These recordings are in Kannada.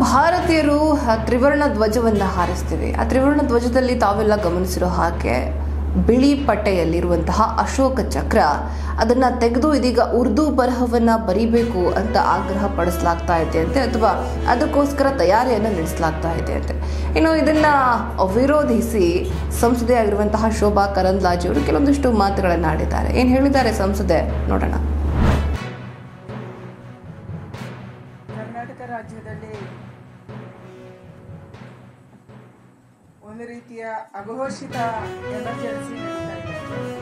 ಭಾರತೀಯರು ಆ, ತ್ರಿವರ್ಣ ಧ್ವಜವನ್ನು ಹಾರಿಸ್ತೀವಿ ಆ ತ್ರಿವರ್ಣ ಧ್ವಜದಲ್ಲಿ ತಾವೆಲ್ಲ ಗಮನಿಸಿರೋ ಹಾಗೆ ಬಿಳಿ ಪಟ್ಟೆಯಲ್ಲಿರುವಂತಹ ಅಶೋಕ ಚಕ್ರ ಅದನ್ನ ತೆಗೆದು ಇದೀಗ ಉರ್ದು ಬರಹವನ್ನ ಬರಿಬೇಕು ಅಂತ ಆಗ್ರಹ ಪಡಿಸಲಾಗ್ತಾ ಇದೆ ಅಂತೆ ಅಥವಾ ಅದಕ್ಕೋಸ್ಕರ ತಯಾರಿಯನ್ನ ನಡೆಸಲಾಗ್ತಾ ಇದೆ ಅಂತೆ ಇನ್ನು ಇದನ್ನ ವಿರೋಧಿಸಿ ಸಂಸದೆ ಆಗಿರುವಂತಹ ಶೋಭಾ ಕರಂದ್ಲಾಜೆ ಅವರು ಕೆಲವೊಂದಿಷ್ಟು ಮಾತುಗಳನ್ನ ಆಡಿದ್ದಾರೆ ಏನ್ ಹೇಳಿದ್ದಾರೆ ಸಂಸದೆ ನೋಡೋಣ ಕರ್ನಾಟಕ ರಾಜ್ಯದಲ್ಲಿ ಒಂದು ರೀತಿಯ ಅಘೋಷಿತ ಎಮರ್ಜೆನ್ಸಿ ನಡೀತಾ ಇದೆ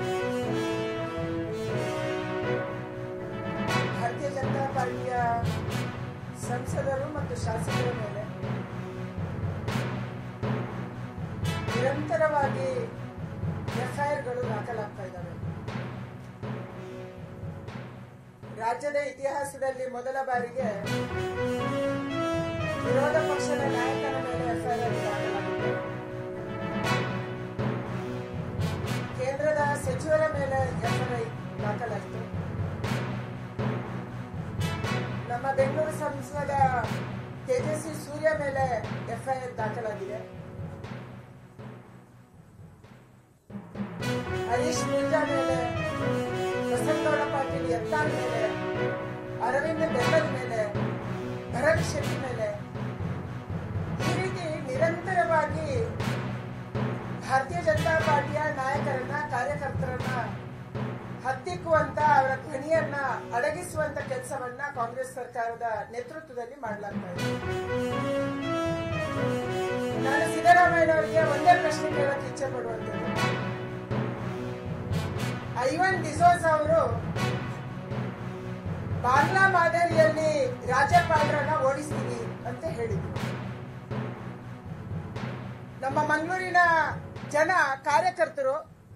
ಭಾರತೀಯ ಜನತಾ ಪಾರ್ಟಿಯ ಸಂಸದರು ಮತ್ತು ಶಾಸಕರ ಮೇಲೆ ನಿರಂತರವಾಗಿ ಎಫ್ಐಆರ್ಗಳು ದಾಖಲಾಗ್ತಾ ಇದ್ದಾವೆ ರಾಜ್ಯದ ಇತಿಹಾಸದಲ್ಲಿ ಮೊದಲ ಬಾರಿಗೆ ವಿರೋಧ ಪಕ್ಷದ ನಾಯಕನ ಮೇಲೆ ಎಫ್ಐಆರ್ ದಾಖಲಾಗಿದೆ ಕೇಂದ್ರದ ಸಚಿವರ ಮೇಲೆ ಎಫ್ಐಆರ್ ದಾಖಲಾಯಿತು ನಮ್ಮ ಬೆಂಗಳೂರು ಸಂಸದ ತೇಜಸ್ವಿ ಸೂರ್ಯ ಮೇಲೆ ಎಫ್ಐಆರ್ ದಾಖಲಾಗಿದೆ ಹರೀಶ್ ಮಿರ್ಜಾ ಮೇಲೆ ಬಸವಗೌಡ ಪಾಟೀಲ್ ಯತ್ನಾಳ್ ಮೇಲೆ ಅರವಿಂದ ಬೆಲ್ಲದ ಮೇಲೆ ಭರತ್ ಶೆಟ್ಟಿ ಮೇಲೆ ಈ ರೀತಿ ನಿರಂತರವಾಗಿ ಭಾರತೀಯ ಜನತಾ ಪಾರ್ಟಿಯ ನಾಯಕರನ್ನ ಕಾರ್ಯಕರ್ತರನ್ನ ಹತ್ತಿಕ್ಕುವಂತ ಅವರ ಧ್ವನಿಯನ್ನ ಅಡಗಿಸುವಂತ ಕೆಲಸವನ್ನ ಕಾಂಗ್ರೆಸ್ ಸರ್ಕಾರದ ನೇತೃತ್ವದಲ್ಲಿ ಮಾಡಲಾಗ್ತಾ ಇದೆ ನಾನು ಸಿದ್ದರಾಮಯ್ಯ ಅವರಿಗೆ ಒಂದೇ ಪ್ರಶ್ನೆ ಕೇಳಕ್ಕೆ ಇಚ್ಛೆ ಪಡುವಂಥದ್ದು ಐವನ್ ಡಿಸೋಸ್ ಅವರು ಬಾಂಗ್ಲಾ ಮಾದರಿಯಲ್ಲಿ ರಾಜ್ಯಪಾಲರನ್ನ ಓಡಿಸ್ತೀನಿ ಅಂತ ಹೇಳಿದ್ರು ನಮ್ಮ ಮಂಗಳೂರಿನ ಜನ ಕಾರ್ಯಕರ್ತರು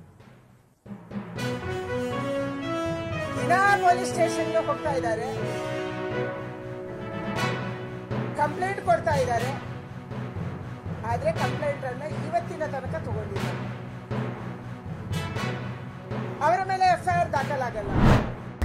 ದಿನಾ ಪೊಲೀಸ್ ಸ್ಟೇಷನ್ಗೆ ಹೋಗ್ತಾ ಇದ್ದಾರೆ ಕಂಪ್ಲೇಂಟ್ ಕೊಡ್ತಾ ಇದ್ದಾರೆ ಆದ್ರೆ ಕಂಪ್ಲೇಂಟ್ ಅನ್ನ ಇವತ್ತಿನ ತನಕ ತಗೊಂಡಿಲ್ಲ ಅವರ ಮೇಲೆ ಎಫ್ಐಆರ್ ದಾಖಲಾಗಲ್ಲ